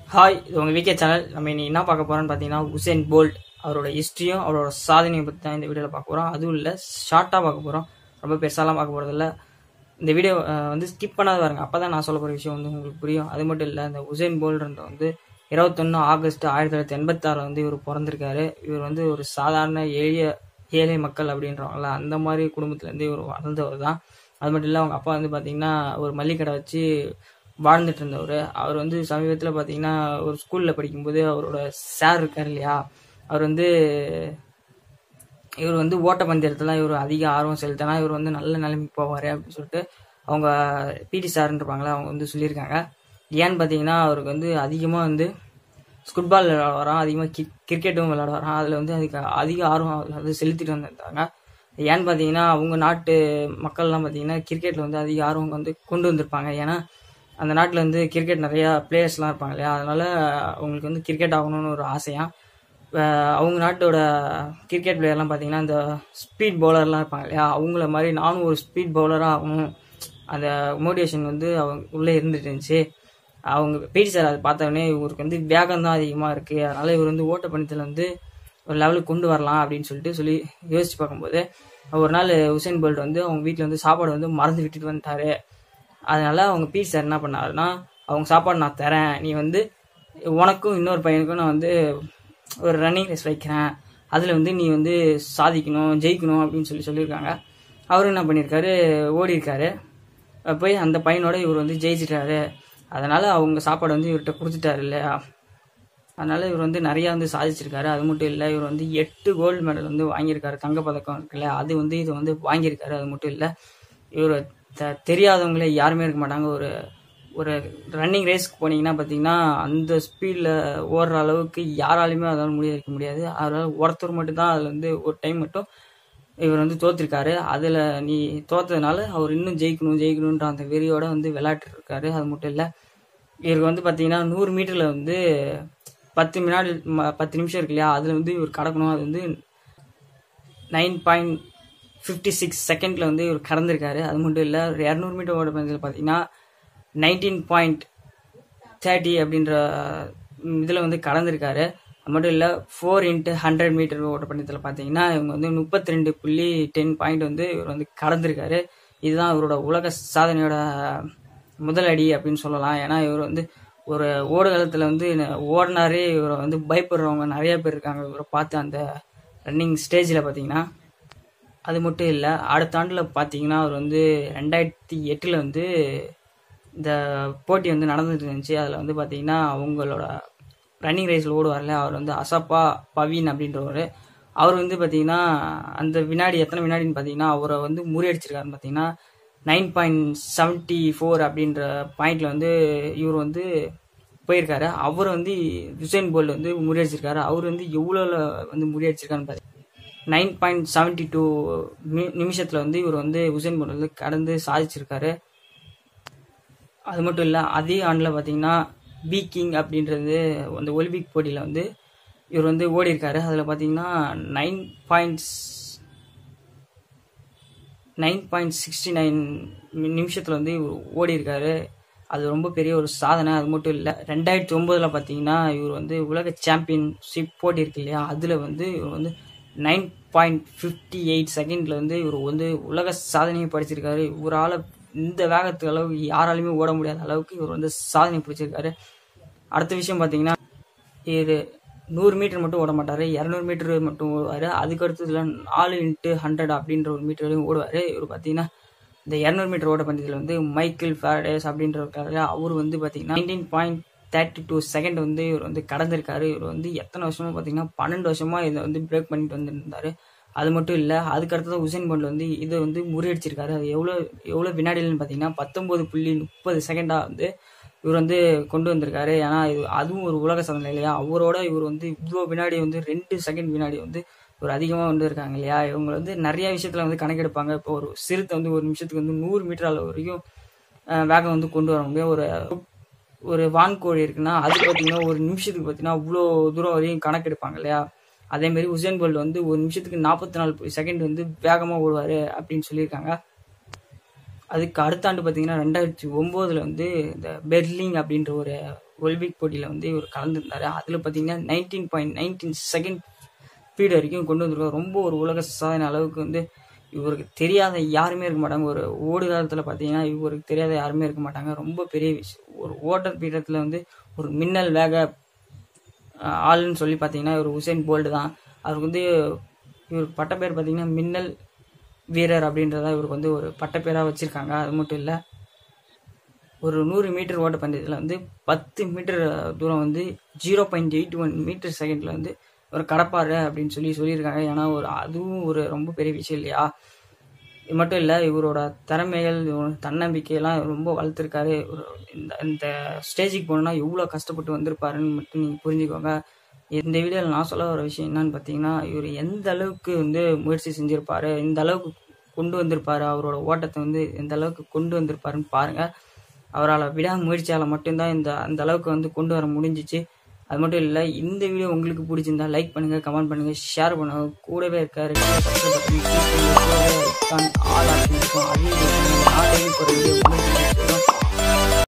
Hi இது உங்கள் VK channel நம்ம இன்னைக்கு என்ன பார்க்க போறோம்னு பார்த்தீங்கன்னா உசேன் போல்ட் அவரோட ஹிஸ்ட்ரியும் அவரோட சாதனையை பற்றி தான் இந்த வீடியோவில் பார்க்க போகிறோம் அதுவும் இல்லை ஷார்ட்டாக பார்க்க போகிறோம் ரொம்ப பெருசாலாம் பார்க்க போகிறது இல்லை இந்த வீடியோ வந்து ஸ்கிப் பண்ணாத பாருங்க அப்போ தான் நான் சொல்ல போகிற விஷயம் வந்து உங்களுக்கு புரியும் அது மட்டும் இல்லை இந்த உசேன் போல்ட்ன்ற வந்து இருபத்தொன்று ஆகஸ்ட் ஆயிரத்தி தொள்ளாயிரத்தி எண்பத்தாறில் வந்து இவர் பிறந்திருக்காரு இவர் வந்து ஒரு சாதாரண எளிய ஏழை மக்கள் அப்படின்றவங்கள அந்த மாதிரி குடும்பத்துலேருந்து இவர் வளர்ந்தவர் தான் அது மட்டும் இல்லை அவங்க அப்பா வந்து பார்த்தீங்கன்னா ஒரு மல்லிக்கடை வச்சு வாழ்ந்துட்டு இருந்தவர் அவர் வந்து சமீபத்தில் பார்த்தீங்கன்னா ஒரு ஸ்கூலில் படிக்கும்போது அவரோட சார் இருக்கார் இல்லையா அவர் வந்து இவர் வந்து ஓட்டப்பந்தயத்தில் இவர் அதிக ஆர்வம் செலுத்தினா இவர் வந்து நல்ல நிலைமைக்கு போவார் அப்படின்னு சொல்லிட்டு அவங்க பிடி சார்ன்னு இருப்பாங்களே அவங்க வந்து சொல்லியிருக்காங்க ஏன்னு பார்த்தீங்கன்னா அவருக்கு வந்து அதிகமாக வந்து ஃபுட்பால் விளையாட வரான் அதிகமாக கி கிரிக்கெட்டும் விளையாட வரான் அதில் வந்து அதுக்கு அதிக ஆர்வம் அதில் வந்து செலுத்திட்டு வந்திருந்தாங்க ஏன்னு பார்த்தீங்கன்னா அவங்க நாட்டு மக்கள்லாம் பார்த்தீங்கன்னா கிரிக்கெட்டில் வந்து அதிக ஆர்வம் வந்து கொண்டு வந்திருப்பாங்க ஏன்னா அந்த நாட்டில் வந்து கிரிக்கெட் நிறையா பிளேயர்ஸ்லாம் இருப்பாங்க இல்லையா அதனால அவங்களுக்கு வந்து கிரிக்கெட் ஆகணும்னு ஒரு ஆசையாக அவங்க நாட்டோட கிரிக்கெட் பிளேயர்லாம் பார்த்தீங்கன்னா இந்த ஸ்பீட் பவுலர்லாம் இருப்பாங்க இல்லையா அவங்கள மாதிரி நானும் ஒரு ஸ்பீட் பவுலராக ஆகணும் அந்த மோட்டிவேஷன் வந்து அவங்க உள்ளே இருந்துட்டு இருந்துச்சு அவங்க பிடி சார் அதை பார்த்தோடனே இவருக்கு வந்து வேகம் தான் அதிகமாக இருக்குது அதனால் இவர் வந்து ஓட்டப்பந்தயத்தில் வந்து ஒரு லெவலுக்கு கொண்டு வரலாம் அப்படின்னு சொல்லிட்டு சொல்லி யோசிச்சு பார்க்கும்போது ஒரு நாள் உசேன் போல்ட் வந்து அவங்க வீட்டில் வந்து சாப்பாடு வந்து மறந்து விட்டுட்டு வந்துட்டாரு அதனால அவங்க பிடி சார் என்ன பண்ணாருன்னா அவங்க சாப்பாடு நான் தரேன் நீ வந்து உனக்கும் இன்னொரு பையனுக்கும் நான் வந்து ஒரு ரன்னிங் ரேஸ் வைக்கிறேன் அதில் வந்து நீ வந்து சாதிக்கணும் ஜெயிக்கணும் அப்படின்னு சொல்லி சொல்லியிருக்காங்க அவரும் என்ன பண்ணியிருக்காரு ஓடி இருக்காரு போய் அந்த பையனோட இவர் வந்து ஜெயிச்சிட்டாரு அதனால் அவங்க சாப்பாடு வந்து இவர்கிட்ட கொடுத்துட்டாரு இல்லையா அதனால் இவர் வந்து நிறையா வந்து சாதிச்சிருக்காரு அது மட்டும் இல்லை இவர் வந்து எட்டு கோல்டு மெடல் வந்து வாங்கியிருக்காரு தங்கப்பதக்கம் இருக்குல்ல அது வந்து இது வந்து வாங்கியிருக்காரு அது மட்டும் இல்லை இவர் த தெரியாதவங்களே யாருமே இருக்க மாட்டாங்க ஒரு ஒரு ரன்னிங் ரேஸ்க்கு போனீங்கன்னா பார்த்தீங்கன்னா அந்த ஸ்பீடில் ஓடுற அளவுக்கு யாராலையுமே அதால் முடிய வைக்க முடியாது அதனால் ஒருத்தர் மட்டும்தான் அதில் வந்து ஒரு டைம் மட்டும் இவர் வந்து தோத்திருக்காரு அதில் நீ தோத்ததுனால அவர் இன்னும் ஜெயிக்கணும் ஜெயிக்கணுன்ற அந்த வெறியோட வந்து விளையாட்டு இருக்காரு அது மட்டும் இல்லை இவருக்கு வந்து பார்த்தீங்கன்னா நூறு மீட்டரில் வந்து பத்து வினாடி பத்து நிமிஷம் இருக்கு இல்லையா அதில் வந்து இவர் கடக்கணும் அது வந்து நைன் பாயிண்ட் ஃபிஃப்டி சிக்ஸ் செகண்டில் வந்து இவர் கடந்திருக்காரு அது மட்டும் இல்லை ஒரு இரநூறு மீட்டர் ஓட பந்தயத்தில் பார்த்தீங்கன்னா நைன்டீன் பாயிண்ட் தேர்ட்டி அப்படின்ற இதில் வந்து கடந்திருக்காரு அது மட்டும் இல்லை ஃபோர் இன்ட்டு ஹண்ட்ரட் மீட்டர் ஓட்ட பந்தயத்தில் பார்த்தீங்கன்னா இவங்க வந்து முப்பத்தி ரெண்டு புள்ளி டென் பாயிண்ட் வந்து இவர் வந்து கடந்திருக்காரு இதுதான் இவரோட உலக சாதனையோட முதல் அடி அப்படின்னு சொல்லலாம் ஏன்னா இவர் வந்து ஒரு ஓடுகாலத்தில் வந்து ஓடினாரே இவரை வந்து பயப்படுறவங்க நிறைய பேர் இருக்காங்க இவரை பார்த்து அந்த ரன்னிங் ஸ்டேஜில் பார்த்தீங்கன்னா அது மட்டும் இல்லை அடுத்த ஆண்டில் பார்த்தீங்கன்னா அவர் வந்து ரெண்டாயிரத்தி எட்டில் வந்து இந்த போட்டி வந்து நடந்துட்டு இருந்துச்சு அதில் வந்து பார்த்தீங்கன்னா அவங்களோட ரன்னிங் ரேஸில் ஓடுவார்ல அவர் வந்து அசப்பா பவீன் அப்படின்றவர் அவர் வந்து பார்த்தீங்கன்னா அந்த வினாடி எத்தனை வினாடின்னு பார்த்தீங்கன்னா அவரை வந்து முறியடிச்சிருக்காருன்னு பார்த்தீங்கன்னா நைன் பாயிண்ட் செவன்ட்டி ஃபோர் அப்படின்ற பாயிண்டில் வந்து இவர் வந்து போயிருக்காரு அவர் வந்து யுசேன் போல்ட் வந்து முறியடிச்சிருக்காரு அவர் வந்து எவ்வளோ வந்து முறியடிச்சிருக்காருன்னு பார்த்தீங்கன்னா நைன் பாயிண்ட் செவன்ட்டி டூ நிமிஷத்தில் வந்து இவர் வந்து உசேன் போல்ட் வந்து கடந்து சாதிச்சிருக்காரு அது மட்டும் இல்லை அதே ஆண்டில் பார்த்தீங்கன்னா பி கிங் அப்படின்றது அந்த ஒலிம்பிக் போட்டியில் வந்து இவர் வந்து ஓடி இருக்காரு அதில் பார்த்தீங்கன்னா nine points nine point sixty nine நிமிஷத்தில் வந்து இவர் ஓடி இருக்காரு அது ரொம்ப பெரிய ஒரு சாதனை அது மட்டும் இல்லை ரெண்டாயிரத்தி ஒம்போதில் பார்த்தீங்கன்னா இவர் வந்து உலக சாம்பியன்ஷிப் போட்டி இருக்கு இல்லையா அதில் வந்து இவர் வந்து நைன் பாயிண்ட் ஃபிஃப்டி எயிட் செகண்டில் வந்து இவர் வந்து உலக சாதனையை படிச்சிருக்காரு இவரால் இந்த வேகத்துக்கு அளவுக்கு யாராலையுமே ஓட முடியாத அளவுக்கு இவர் வந்து சாதனை பிடிச்சிருக்காரு அடுத்த விஷயம் பார்த்தீங்கன்னா இவர் நூறு மீட்டர் மட்டும் ஓட மாட்டார் இரநூறு மீட்டர் மட்டும் ஓடுவார் அதுக்கு அடுத்ததுல நாலு இன்ட்டு ஹண்ட்ரட் அப்படின்ற ஒரு மீட்டர்லையும் ஓடுவார் இவர் பார்த்தீங்கன்னா இந்த இரநூறு மீட்டர் ஓட பந்தயத்தில் வந்து மைக்கேல் ஃபேரடேஸ் அப்படின்றவர் அவர் வந்து பார்த்தீங்கன்னா nineteen point thirty two second வந்து இவர் வந்து கடந்திருக்காரு இவர் வந்து எத்தனை வருஷமா பார்த்தீங்கன்னா பன்னெண்டு வருஷமா இதை வந்து பிரேக் பண்ணிட்டு வந்துருந்தாரு அது மட்டும் இல்லை அதுக்கு அடுத்தது உசேன் போல்ட் வந்து இதை வந்து முறியடிச்சிருக்காரு அது எவ்வளோ எவ்வளோ வினாடிகள்னு பார்த்தீங்கன்னா பத்தொம்போது புள்ளி முப்பது செகண்டாக வந்து இவர் வந்து கொண்டு வந்திருக்காரு ஏன்னா இது அதுவும் ஒரு உலக சாதனை இல்லையா அவரோட இவர் வந்து இவ்வளோ வினாடி வந்து ரெண்டு செகண்ட் வினாடி வந்து ஒரு அதிகமாக வந்து இருக்காங்க இல்லையா இவங்க வந்து நிறைய விஷயத்தில் வந்து கணக்கெடுப்பாங்க இப்போ ஒரு சிறுத்தை வந்து ஒரு நிமிஷத்துக்கு வந்து நூறு மீட்டர் அளவு வரைக்கும் வேகம் வந்து கொண்டு வர முடியும் ஒரு ஒரு வான்கோழி இருக்குன்னா அது பார்த்தீங்கன்னா ஒரு நிமிஷத்துக்கு பார்த்தீங்கன்னா அவ்வளோ தூரம் வரையும் கணக்கெடுப்பாங்க இல்லையா அதேமாரி உசேன் போல்ட் வந்து ஒரு நிமிஷத்துக்கு நாற்பத்தி நாலு செகண்ட் வந்து வேகமாக ஓடுவார் அப்படின்னு சொல்லியிருக்காங்க அதுக்கு அடுத்த ஆண்டு பார்த்தீங்கன்னா ரெண்டாயிரத்தி ஒம்போதில் வந்து இந்த பெர்லிங் அப்படின்ற ஒரு ஒலிம்பிக் போட்டியில் வந்து இவர் கலந்துருந்தாரு அதில் பார்த்தீங்கன்னா nineteen point nineteen second speed வரைக்கும் கொண்டு வந்திருக்காரு ரொம்ப ஒரு உலக சாதனை அளவுக்கு வந்து இவருக்கு தெரியாத யாருமே இருக்க மாட்டாங்க ஒரு ஓடு காலத்தில் பார்த்தீங்கன்னா இவருக்கு தெரியாத யாருமே இருக்க மாட்டாங்க ரொம்ப பெரிய விஷயம் ஒரு ஓட்டர் பீடத்தில் வந்து ஒரு மின்னல் வேக அஹ், ஆளுன்னு சொல்லி பார்த்தீங்கன்னா இவர் உசேன் போல்டு தான் அவருக்கு வந்து இவர் பட்டப்பேர் பார்த்தீங்கன்னா மின்னல் வீரர் அப்படின்றத இவருக்கு வந்து ஒரு பட்டப்பேராக வச்சுருக்காங்க அது மட்டும் இல்லை ஒரு நூறு மீட்டர் ஓட்டப்பந்தயத்தில் வந்து பத்து மீட்டர் தூரம் வந்து zero point eight one metre செகண்டில் வந்து ஒரு கடப்பாரு அப்படின்னு சொல்லி சொல்லியிருக்காங்க ஏன்னா ஒரு அதுவும் ஒரு ரொம்ப பெரிய விஷயம் இல்லையா இது மட்டும் இல்லை இவரோட திறமைகள் இவரோட தன்னம்பிக்கையெல்லாம் ரொம்ப வளர்த்துருக்காரு ஒரு இந்த இந்த ஸ்டேஜுக்கு போகணுன்னா எவ்வளோ கஷ்டப்பட்டு வந்திருப்பாருன்னு மட்டும் நீங்கள் புரிஞ்சுக்கோங்க இந்த வீடியோவில் நான் சொல்ல வர விஷயம் என்னன்னு பார்த்தீங்கன்னா இவர் எந்த அளவுக்கு வந்து முயற்சி செஞ்சுருப்பாரு இந்த அளவுக்கு கொண்டு வந்திருப்பாரு அவரோட ஓட்டத்தை வந்து எந்த அளவுக்கு கொண்டு வந்திருப்பாருன்னு பாருங்கள் அவரால் விடாமுயற்சியால் மட்டும்தான் இந்த அந்த அளவுக்கு வந்து கொண்டு வர முடிஞ்சிச்சு அது மட்டும் இல்லை இந்த வீடியோ உங்களுக்கு பிடிச்சிருந்தா லைக் பண்ணுங்கள் கமெண்ட் பண்ணுங்கள் ஷேர் பண்ணுங்கள் கூடவே இருக்க ரெண்டு பக்கத்தில் பட்டன் click பண்ணுங்க. கூடவே இருக்கான் ஆல் ஆப்ஷன் இருக்கும் அதையும் click பண்ணுங்க. நான் daily போடுற video உங்களுக்கு